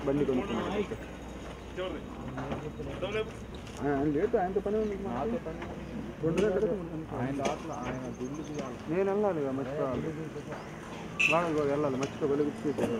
బండి కొనుక్కున్నాను ఆ, ఆయన లేదు ఆయనతో పని ఉంది నాతో పని రెండు గంటలకు ఆయన దాంట్లో ఆయన గుళ్ళు తీయాలి నేను వెళ్ళాలి ఇక మర్చిపోవాలి బాగా ఇవాళ వెళ్ళాలి మర్చిపో వెలుగు తీసేయాలి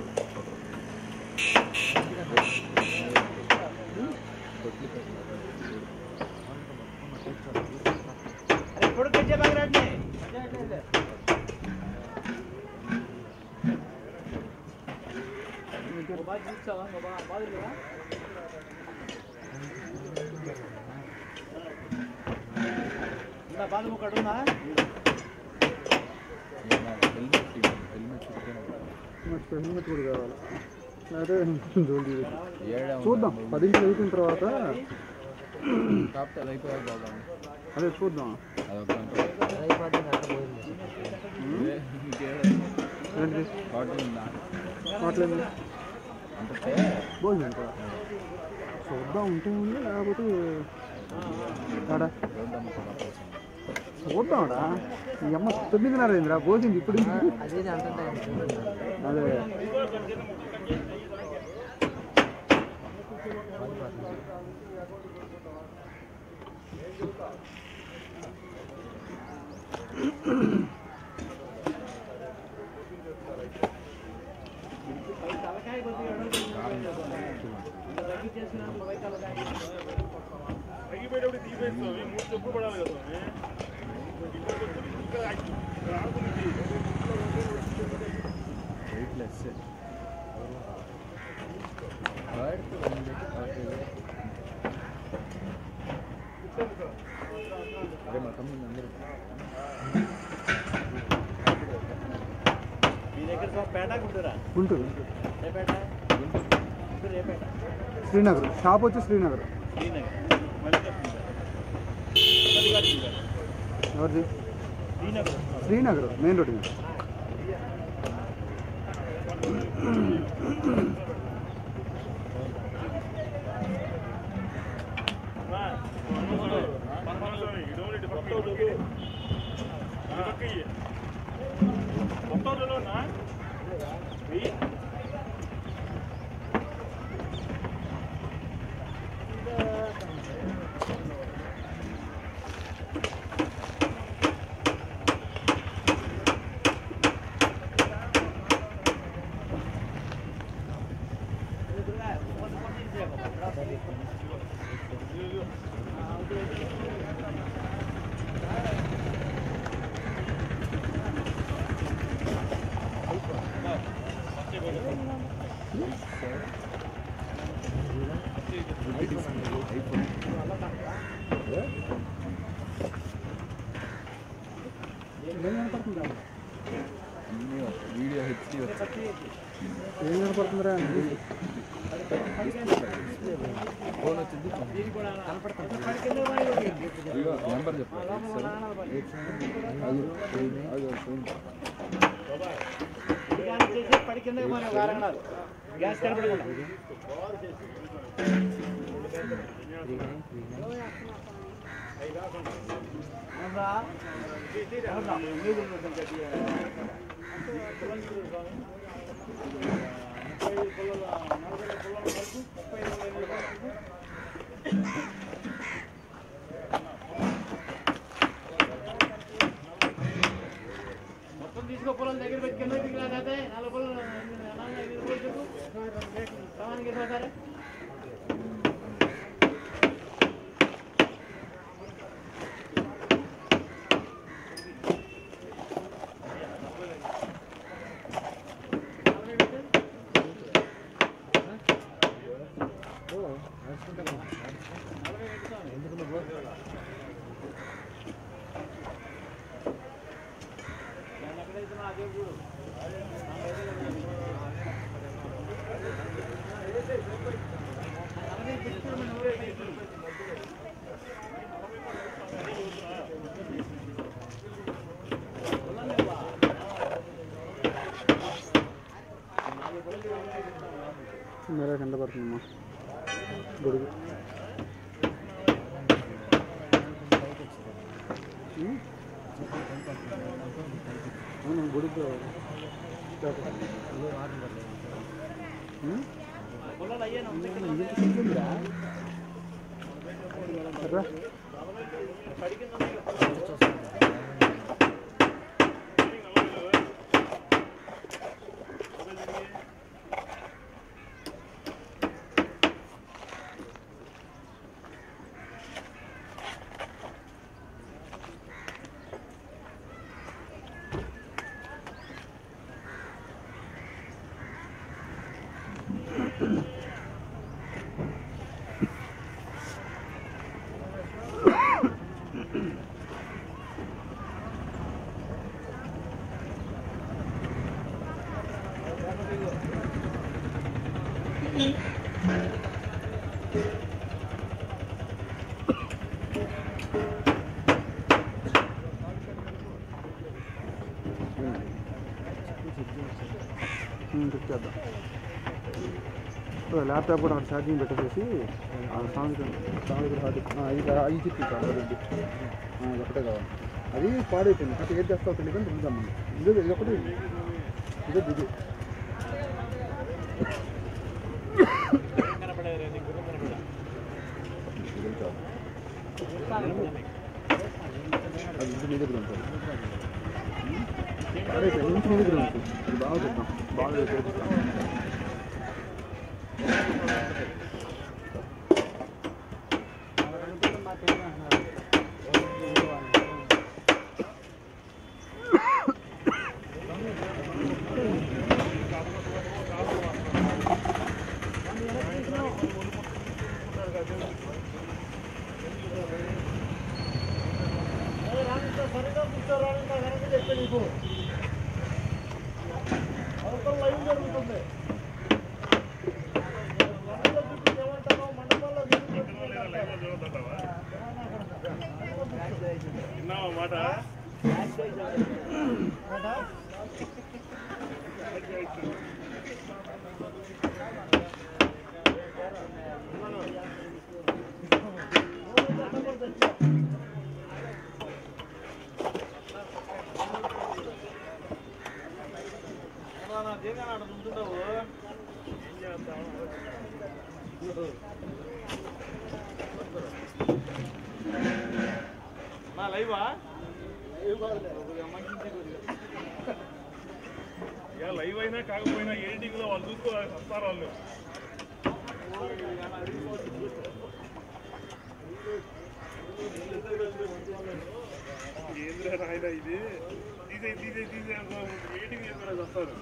హెల్మెట్ హెల్మెట్ మర్చిపో హెల్మెట్ కూడా కావాలి అదే జోలి ఏడా చూద్దాం పదింటికి అయిపోయిన తర్వాత కాకపోతే అది అయిపోయాక బాగా అదే చూద్దాం అదొక గంట ఇదే ఇంకేడా ఏంటిది బాటిల్ ఉందా మాట్లేదు అంటే భోజనం ఇంకా చూద్దాం ఉంటే ఉంది లేకపోతే ఆడా రోడ్డు అమ్ముకోవాలి చూద్దాండా ఈ అమ్మ తొమ్మిదిన్నర అయిందిరా భోజనం ఇప్పుడు అదే వెయిట్లెస్ అరే మా తమ్ముడు అందరూ గుంటూరు శ్రీనగర్ షాప్ వచ్చి శ్రీనగర్ ఎవరిది శ్రీనగర్ మెయిన్ రోడ్ మీద అన్నీ వీడియో హెచ్డి ఏం కనపడుతుందిరా ఫోన్ వచ్చింది ఇదిగో నెంబర్ చెప్పు అది ఫోన్ గ్యాస్ కనపడకుండా మొత్తం తీసుకో పొలం దగ్గర పెట్టి కింద దిగితే నాలుగు పొలం నాలుగు ఐదు రూపాయలు చెప్పు సమానికి ఇవ్వతారా మెర కింద పడుతుందమ్మా గొడుగు ఉమ్? అవును గొడుగు ఉమ్? ఎట్రా? ఉమ్, చెక్ చేద్దాం ఓ, ల్యాప్టాప్ కూడా అక్కడ ఛార్జింగ్ పెట్టేసేసి ఆ సాంగ్ సాంగ్ ఇక్కడ హార్డ్ ఇది అవి చెప్పి కావాలి ఇది ఒకటే కావాలి అది పాడైపోయింది అంటే ఏం చేస్తావు తెలియదు అని చూద్దాం మనం ఇదే ఇది ఒకటి ఇదే ఇది అది ఇంటి మీ దగ్గర ఉంటుంది పాడైపోయింది ఇంటి మీ దగ్గర ఉంటుంది ఇది బాగా చెప్తాం బాగా చేపిస్తాం ఇక లైవ్ అయినా కాకపోయినా ఎడిటింగ్ లో వాళ్ళు చూసుకోవాలి వస్తారు వాళ్ళు ఏంద్రా నాయన ఇది తీసే తీసే తీసే ఎడిటింగ్ చేసుకోవాలి వస్తారు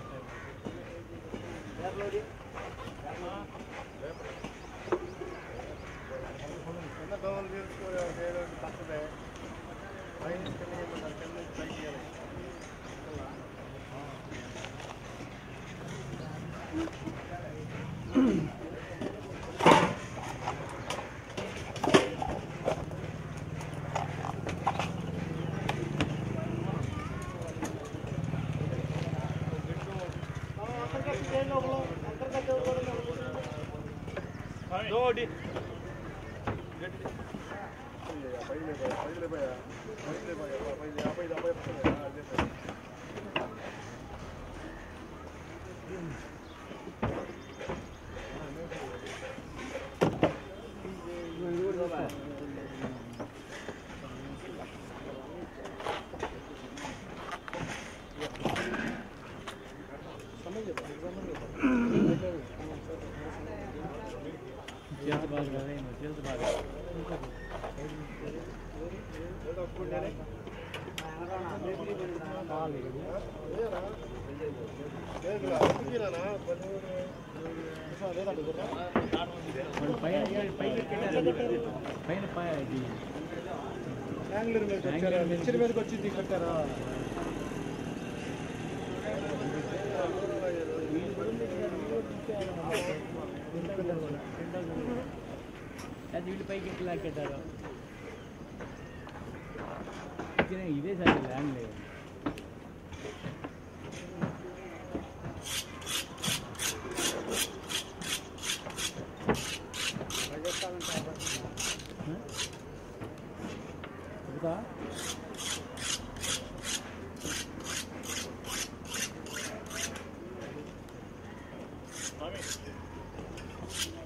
పైన పై- ఇది యాంగ్లర్ మీదకి వచ్చారా మిక్చర్ మీదకి వచ్చి దిగట్టారా అది వీళ్ళు పైకి ఎట్లా లాక్కెట్టారు ఇదే- ఇదే సార్ ల్యాండ్ లేదు ఇంకా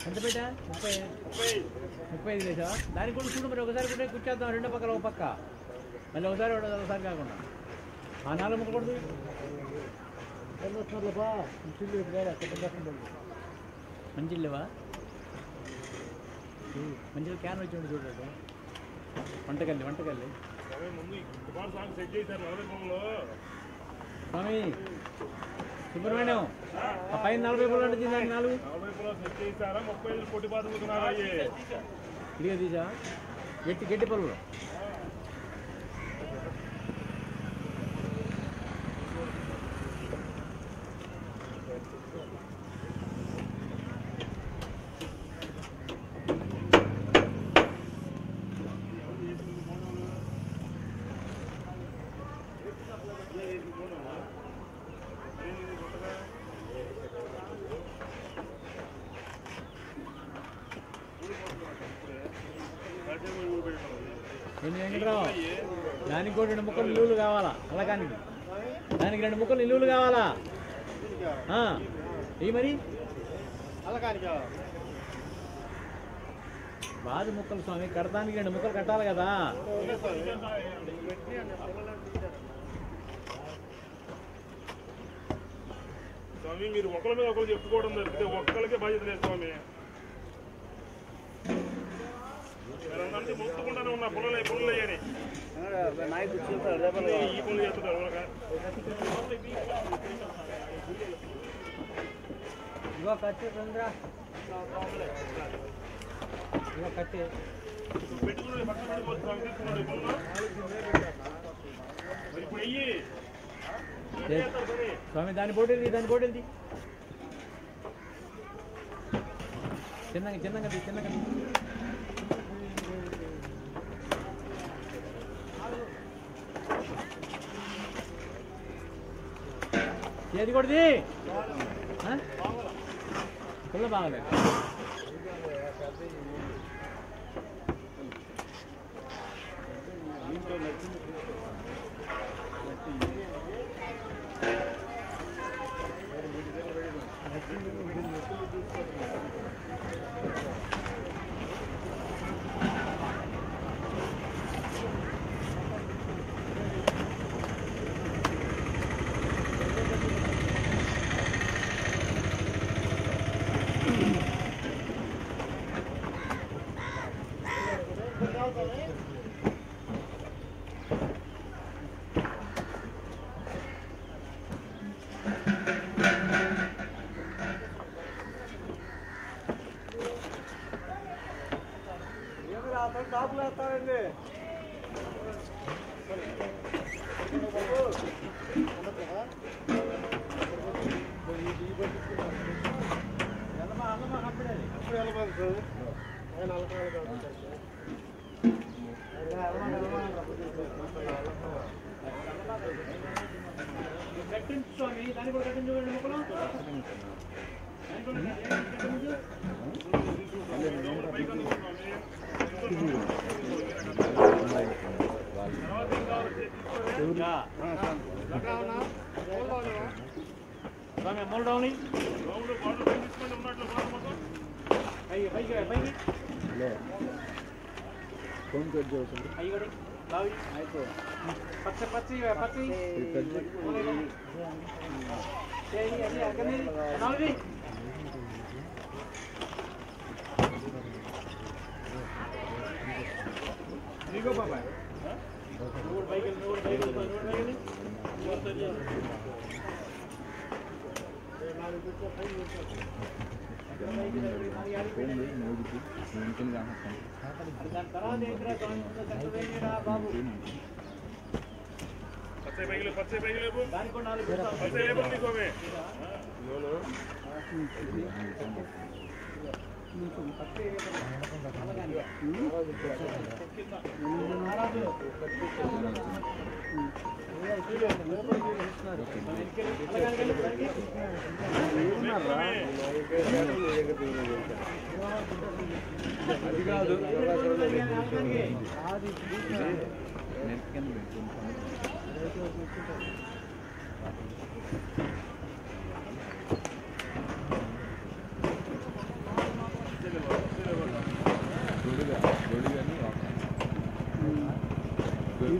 ఎంత పెట్టా ముప్పై ముప్పై ఐదు వేసా దానికి కూడా చూడు మరి ఒకసారి కూడా కూర్చేద్దాం రెండో పక్కన ఒక పక్క మళ్ళీ ఒకసారి ఒకటి ఒకసారి కాకుండా ఆ నాలుగు ముక్కలు కొడుతుంది మంచి లేవా మంచిగా క్యాన్ వచ్చి ఉండి చూడండి వంటకల్లి వంటకల్లి స్వామి ముందు ఈ కుమార్ సాంగ్ సెట్ చేశారు నలభై పొలంలో స్వామి సుబ్రహ్మణ్యం ఆ పైన నలభై పొలం అంటే దానికి నాలుగు నలభై పొలం సెట్ చేశారా ముప్పై ఐదు పొట్టి బాతుకున్నారా ఇదిగా తీసా గట్టి గట్టి పొలంలో ఎన్ని వెంకట్రావు దానికి కూడా రెండు ముక్కలు నిలువులు కావాలా అలకానికి దానికి రెండు ముక్కలు నిలువులు కావాలా ఆ, ఇవి మరి బాది ముక్కలు స్వామి కడతానికి రెండు ముక్కలు కట్టాలి కదా స్వామి మీరు ఒకరి మీద ఒకరు చెప్పుకోవడం జరిగితే ఒక్కరికే బాధ్యత లేదు స్వామి మీరందరికీ మొక్కుకుంటానే ఉన్నా పుల్లలే పుల్లయ్యని ఈ పనులు చేస్తున్నారు వాళ్ళకా? ఇగో కట్టి తొందర ఇగో కట్టి పెట్టుకున్నాడు పక్కన పెట్టుకోవచ్చు స్వామి తీసుకున్నాడు ఈ పనులు మరి ఇప్పుడు వెయ్యి స్వామి దాని పోటీ దాని పోటీ చిన్నగా చిన్నగా తీ, చిన్నగా తీ. ఏది కొడిది పుల్ల బాగలేదు కట్టించు స్వామి దాన్ని కూడా కట్టించు చూడండి ముక్కలు దాన్ని కూడా కట్టించు. యా. స్వామి అమ్మలు డౌన్ గ్రౌండ్ బాడీ తీసుకొని ఉన్నట్లు బాగా మొత్తం పైకి పైకి పైకి ఫోన్ కట్ చేస్తుంది అయ్యి కూడా బావి పచ్చ పచ్చి పచ్చి చేయి అది అక్కడి నాలుగు నీకో బాబాయ్ నువ్వు పైకి వెళ్ళి, నువ్వు పైకి వెళ్ళి, నువ్వు పైకి వెళ్ళి. దాని తర్వాత ఏంటిరా స్వామి ముందు చక్కగా బాబు పచ్చే పైకి పచ్చే పైకి లేపు దానికి కూడా నాలుగు చూస్తాం. పచ్చే లేపు నీ స్వామి అది కాదు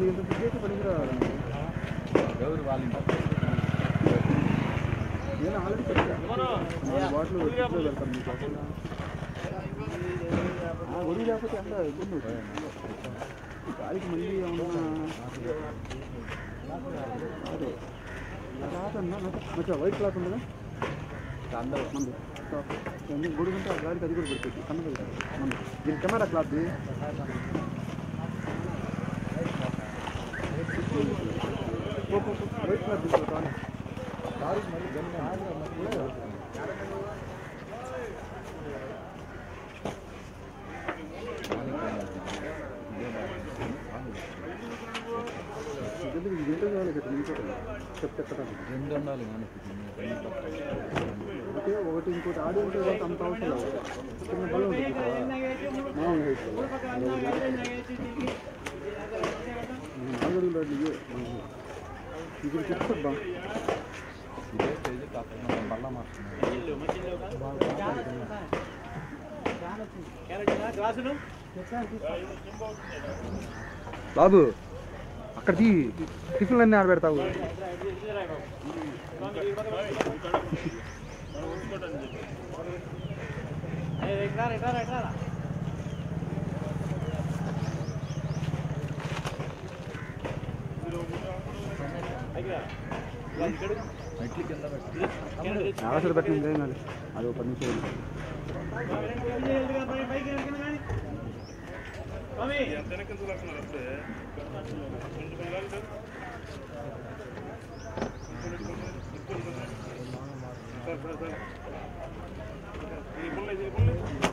ఇంత ఫుడ్ అయితే పనికిరాదండి ఎవరు వాళ్ళ ఇంటి నేను ఆల్రెడీ పెట్టాను బాటిల్ ఫ్రిడ్జ్లో పెడతాను మీకు ఆ, ఒడి లేకపోతే అంత ఇబ్బంది అవుతుంది గాలికి మళ్ళీ ఏమన్నా అదే రాదన్నా మంచిగా వైట్ క్లాత్ ఉండదా అందరూ మంది ఎందుకు గొడుగుంటే ఆ గాలికి అది కూడా పెడుతుంది కన్నది మంది దీని కెమెరా క్లాత్ వైట్ క్లాత్ తీసుకుంటాను ఎందుకు ఇది ఇంటర్ కావాలి కదా ఇంకోటి చెప్తే ఎక్కడానికి రెండు ఉండాలి మనకి ఒకటి ఒకటి ఇంకోటి ఆడి ఉంటే వాళ్ళకి అంత అవసరం లేదు చిన్న బలం ఉంటుంది కదా మామూలు హైట్ నాలుగు అడుగులు అడ్లు ఇవే మామూలు. ఇప్పుడు చెప్తా ఇదే స్టేజ్ కాకుండా మళ్ళా మారుతున్నాం గ్లాసులు బాబు అక్కడ తీ టిఫిన్లు అన్నీ ఆడబెడతావు ఎట్లా ఎట్లా ఎట్లా మెట్లు కింద పెట్టి ఆసర పెట్టిన ఏం కాదు అది ఒక పది నిమిషాలు ఎంత వెనక్కి చూస్తున్నారు వస్తే కొంచెం పిల్లలు సార్ సార్ సార్ ఇది పుల్ల ఇది పుల్ల